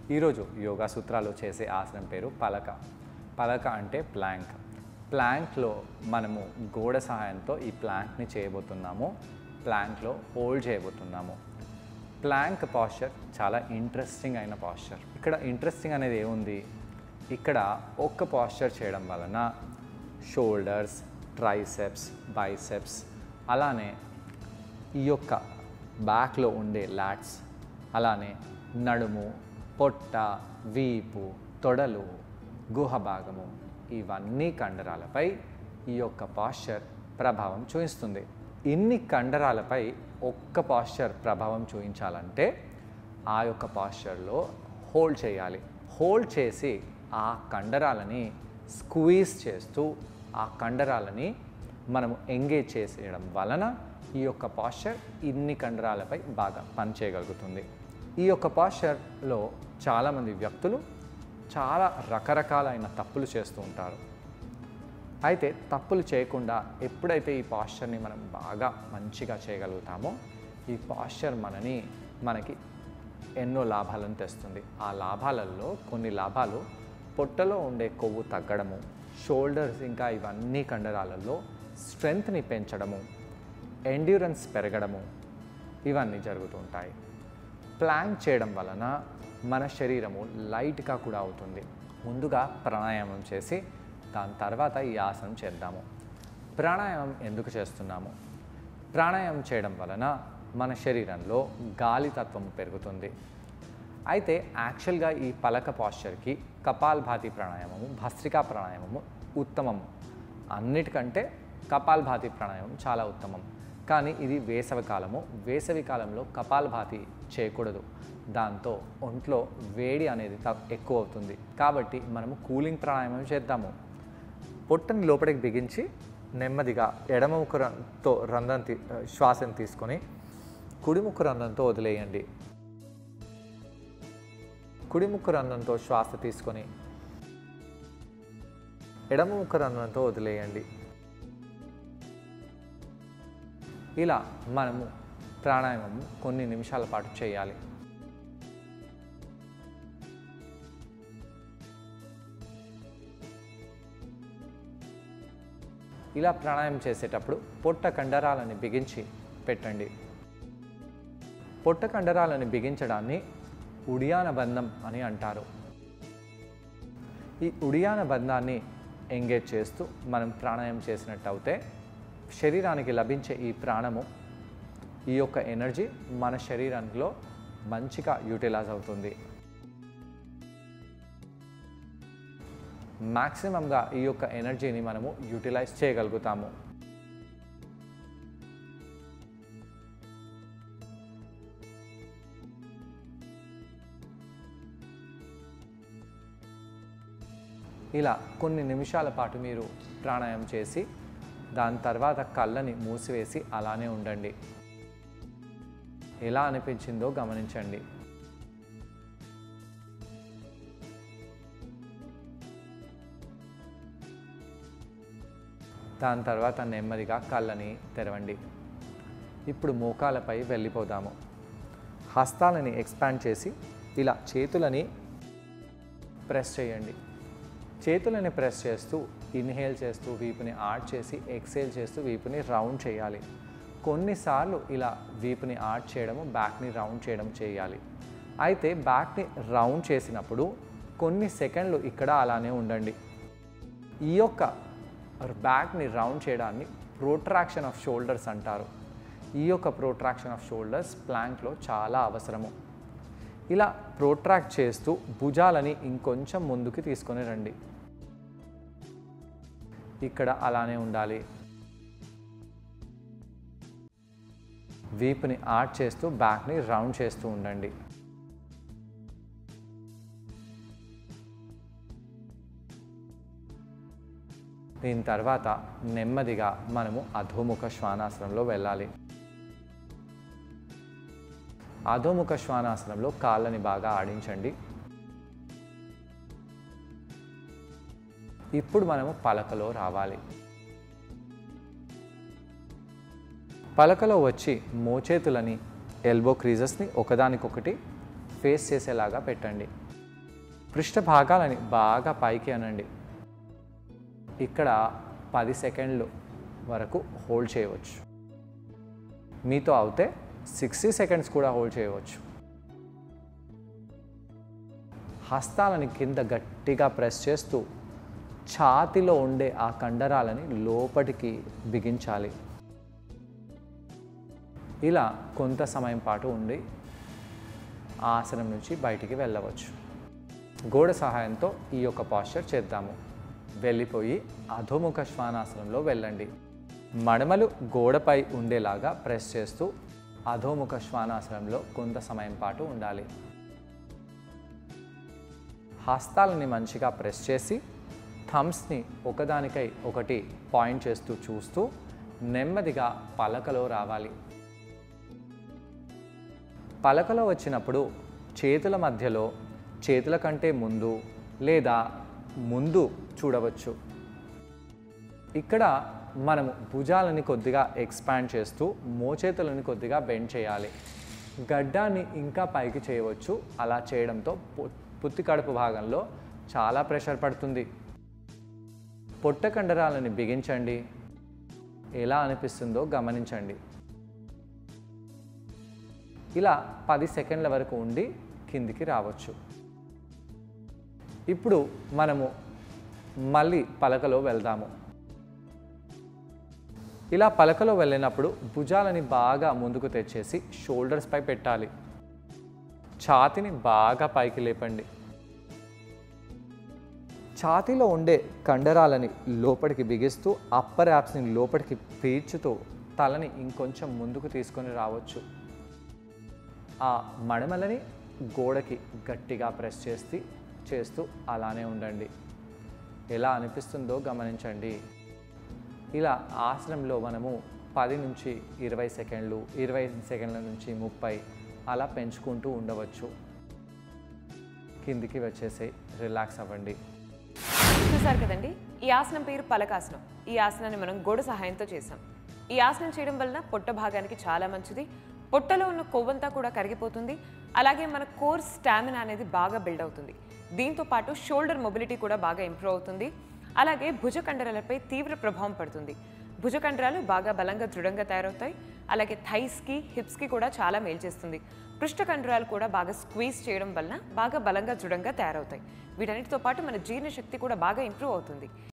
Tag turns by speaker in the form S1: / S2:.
S1: ఈరోజు యోగా సూత్రాలు చేసే ఆసనం పేరు పలక పలక అంటే ప్లాంక్ ప్లాంక్లో మనము గోడ సహాయంతో ఈ ప్లాంక్ని చేయబోతున్నాము ప్లాంక్లో హోల్డ్ చేయబోతున్నాము ప్లాంక్ పాస్చర్ చాలా ఇంట్రెస్టింగ్ అయిన పాస్చర్ ఇక్కడ ఇంట్రెస్టింగ్ అనేది ఏముంది ఇక్కడ ఒక్క పాస్చర్ చేయడం వలన షోల్డర్స్ ట్రైసెప్స్ బైసెప్స్ అలానే ఈ యొక్క బ్యాక్లో ఉండే లాట్స్ అలానే నడుము పొట్ట వీపు తొడలు గుహ భాగము ఇవన్నీ కండరాలపై ఈ యొక్క పాశ్చర్ ప్రభావం చూపిస్తుంది ఇన్ని కండరాలపై ఒక్క పాశ్చర్ ప్రభావం చూపించాలంటే ఆ యొక్క పాశ్చర్లో హోల్డ్ చేయాలి హోల్డ్ చేసి ఆ కండరాలని స్క్వీజ్ చేస్తూ ఆ కండరాలని మనము ఎంగేజ్ చేసేయడం వలన ఈ యొక్క పాశ్చర్ ఇన్ని కండరాలపై బాగా పనిచేయగలుగుతుంది ఈ యొక్క పాశ్చర్లో చాలామంది వ్యక్తులు చాలా రకరకాలైన తప్పులు చేస్తూ ఉంటారు అయితే తప్పులు చేయకుండా ఎప్పుడైతే ఈ పాశ్చర్ని మనం బాగా మంచిగా చేయగలుగుతామో ఈ పాశ్చర్ మనని మనకి ఎన్నో లాభాలను తెస్తుంది ఆ లాభాలలో కొన్ని లాభాలు పొట్టలో ఉండే కొవ్వు తగ్గడము షోల్డర్స్ ఇంకా ఇవన్నీ కండరాలలో స్ట్రెంగ్త్ని పెంచడము ఎండ్యూరెన్స్ పెరగడము ఇవన్నీ జరుగుతుంటాయి ప్లాంక్ చేయడం వలన మన శరీరము లైట్గా కూడా అవుతుంది ముందుగా ప్రాణాయామం చేసి దాని తర్వాత ఈ ఆసనం చేద్దాము ప్రాణాయామం ఎందుకు చేస్తున్నాము ప్రాణాయామం చేయడం వలన మన శరీరంలో గాలి తత్వం పెరుగుతుంది అయితే యాక్చువల్గా ఈ పలక పాశ్చర్కి కపాల్భాతి ప్రాణాయామము భస్త్రికా ప్రాణాయామము ఉత్తమము అన్నిటికంటే కపాల్భాతి ప్రాణాయామం చాలా ఉత్తమం కానీ ఇది వేసవి కాలము వేసవి కాలంలో కపాల్భాతి చేయకూడదు దాంతో ఒంట్లో వేడి అనేది త- ఎక్కువ అవుతుంది కాబట్టి మనము కూలింగ్ ప్రాణాయామం చేద్దాము పొట్టని లోపలికి బిగించి నెమ్మదిగా ఎడమ ముక్కు రంతో రంధ్రం తీ శ్వాసను తీసుకొని కుడి ముక్కు రంధ్రంతో వదిలేయండి కుడి ముక్కు రంధ్రంతో శ్వాస తీసుకొని ఎడమ ముక్కు రంధ్రంతో వదిలేయండి ఇలా మనము ప్రాణాయామం కొన్ని నిమిషాల పాటు చేయాలి ఇలా ప్రాణాయామం చేసేటప్పుడు పొట్ట కండరాలని బిగించి పెట్టండి పొట్ట కండరాలని బిగించడాన్ని ఉడియాన బంధం అని అంటారు ఈ ఉడియాన బంధాన్ని ఎంగేజ్ చేస్తూ మనం ప్రాణాయామం చేసినట్టు అయితే శరీరానికి లభించే ఈ ప్రాణము ఈ యొక్క ఎనర్జీ మన శరీరంలో మంచిగా యూటిలైజ్ అవుతుంది మ్యాక్సిమంగా ఈ యొక్క ఎనర్జీని మనము యూటిలైజ్ చేయగలుగుతాము ఇలా కొన్ని నిమిషాల పాటు మీరు ప్రాణాయామం చేసి దాని తర్వాత కళ్ళని మూసివేసి అలానే ఉండండి ఎలా అనిపించిందో గమనించండి దాని తర్వాత నెమ్మదిగా కళ్ళని తెరవండి ఇప్పుడు మోకాలపై వెళ్ళిపోదాము హస్తాలని ఎక్స్పాండ్ చేసి ఇలా చేతులని ప్రెస్ చేయండి చేతులని ప్రెస్ చేస్తూ ఇన్హేల్ చేస్తూ వీపుని ఆర్ట్ చేసి ఎక్సేల్ చేస్తూ వీపుని రౌండ్ చేయాలి కొన్నిసార్లు ఇలా వీపుని ఆర్ట్ చేయడము బ్యాక్ని రౌండ్ చేయడం చేయాలి అయితే బ్యాక్ని రౌండ్ చేసినప్పుడు కొన్ని సెకండ్లు ఇక్కడ అలానే ఉండండి ఈ యొక్క బ్యాక్ని రౌండ్ చేయడాన్ని ప్రోట్రాక్షన్ ఆఫ్ షోల్డర్స్ అంటారు ఈ యొక్క ప్రోట్రాక్షన్ ఆఫ్ షోల్డర్స్ ప్లాంక్లో చాలా అవసరము ఇలా ప్రోట్రాక్ట్ చేస్తూ భుజాలని ఇంకొంచెం ముందుకు తీసుకొని రండి ఇక్కడ అలానే ఉండాలి వీపుని ఆర్ట్ చేస్తూ బ్యాక్ని రౌండ్ చేస్తూ ఉండండి దీని తర్వాత నెమ్మదిగా మనము అధోముఖ శ్వానాసనంలో వెళ్ళాలి అధోముఖ శ్వానాసనంలో కాళ్ళని బాగా ఆడించండి ఇప్పుడు మనము పలకలో రావాలి పలకలో వచ్చి మోచేతులని ఎల్బో క్రీజెస్ని ఒకదానికొకటి ఫేస్ చేసేలాగా పెట్టండి పృష్ఠ భాగాలని బాగా పైకి అనండి ఇక్కడ పది సెకండ్లు వరకు హోల్డ్ చేయవచ్చు మీతో అవుతే సిక్స్టీ సెకండ్స్ కూడా హోల్డ్ చేయవచ్చు హస్తాలని కింద గట్టిగా ప్రెస్ చేస్తూ ఛాతిలో ఉండే ఆ కండరాలని లోపటికి బిగించాలి ఇలా కొంత సమయం పాటు ఉండి ఆసనం నుంచి బయటికి వెళ్ళవచ్చు గోడ సహాయంతో ఈ యొక్క పాస్చర్ చేద్దాము వెళ్ళిపోయి అధోముఖ శ్వానాసనంలో వెళ్ళండి మడమలు గోడపై ఉండేలాగా ప్రెస్ చేస్తూ అధోముఖ శ్వానాసనంలో కొంత సమయం పాటు ఉండాలి హస్తాలని మంచిగా ప్రెస్ చేసి థమ్స్ని ఒకదానికై ఒకటి పాయింట్ చేస్తూ చూస్తూ నెమ్మదిగా పలకలో రావాలి పలకలో వచ్చినప్పుడు చేతుల మధ్యలో చేతుల కంటే ముందు లేదా ముందు చూడవచ్చు ఇక్కడ మనము భుజాలని కొద్దిగా ఎక్స్పాండ్ చేస్తూ మోచేతులని కొద్దిగా బెండ్ చేయాలి గడ్డాన్ని ఇంకా పైకి చేయవచ్చు అలా చేయడంతో పు- పుత్తి కడుపు భాగంలో చాలా ప్రెషర్ పడుతుంది పొట్ట కండరాలని బిగించండి ఎలా అనిపిస్తుందో గమనించండి ఇలా పది సెకండ్ల వరకు ఉండి కిందికి రావచ్చు ఇప్పుడు మనము మళ్ళీ పలకలో వెళ్దాము ఇలా పలకలో వెళ్ళినప్పుడు భుజాలని బాగా ముందుకు తెచ్చేసి షోల్డర్స్ పై పెట్టాలి ఛాతిని బాగా పైకి లేపండి ఛాతీలో ఉండే కండరాలని లోపలికి బిగిస్తూ అప్పర్ యాప్స్ని లోపలికి పీల్చుతూ తలని ఇంకొంచెం ముందుకు తీసుకొని రావచ్చు ఆ మడమలని గోడకి గట్టిగా ప్రెస్ చేసి చేస్తూ అలానే ఉండండి ఎలా అనిపిస్తుందో గమనించండి ఇలా ఆసనంలో మనము పది నుంచి ఇరవై సెకండ్లు ఇరవై సెకండ్ల నుంచి ముప్పై అలా పెంచుకుంటూ ఉండవచ్చు కిందికి వచ్చేసి రిలాక్స్ అవ్వండి
S2: చూసారు కదండి ఈ ఆసనం పేరు పలకాసనం ఈ ఆసనాన్ని మనం గోడ సహాయంతో చేసాం ఈ ఆసనం చేయడం వలన పొట్ట భాగానికి చాలా మంచిది పొట్టలో ఉన్న కొవ్వంతా కూడా కరిగిపోతుంది అలాగే మన కోర్ స్టామినా అనేది బాగా బిల్డ్ అవుతుంది దీంతో పాటు షోల్డర్ మొబిలిటీ కూడా బాగా ఇంప్రూవ్ అవుతుంది అలాగే భుజ కండరాలపై తీవ్ర ప్రభావం పడుతుంది భుజ కండరాలు బాగా బలంగా దృఢంగా తయారవుతాయి అలాగే థైస్కి హిప్స్కి కూడా చాలా మేలు చేస్తుంది పృష్ఠ కండరాలు కూడా బాగా స్క్వీజ్ చేయడం వలన బాగా బలంగా దృఢంగా తయారవుతాయి వీటన్నిటితో పాటు మన జీర్ణశక్తి కూడా బాగా ఇంప్రూవ్ అవుతుంది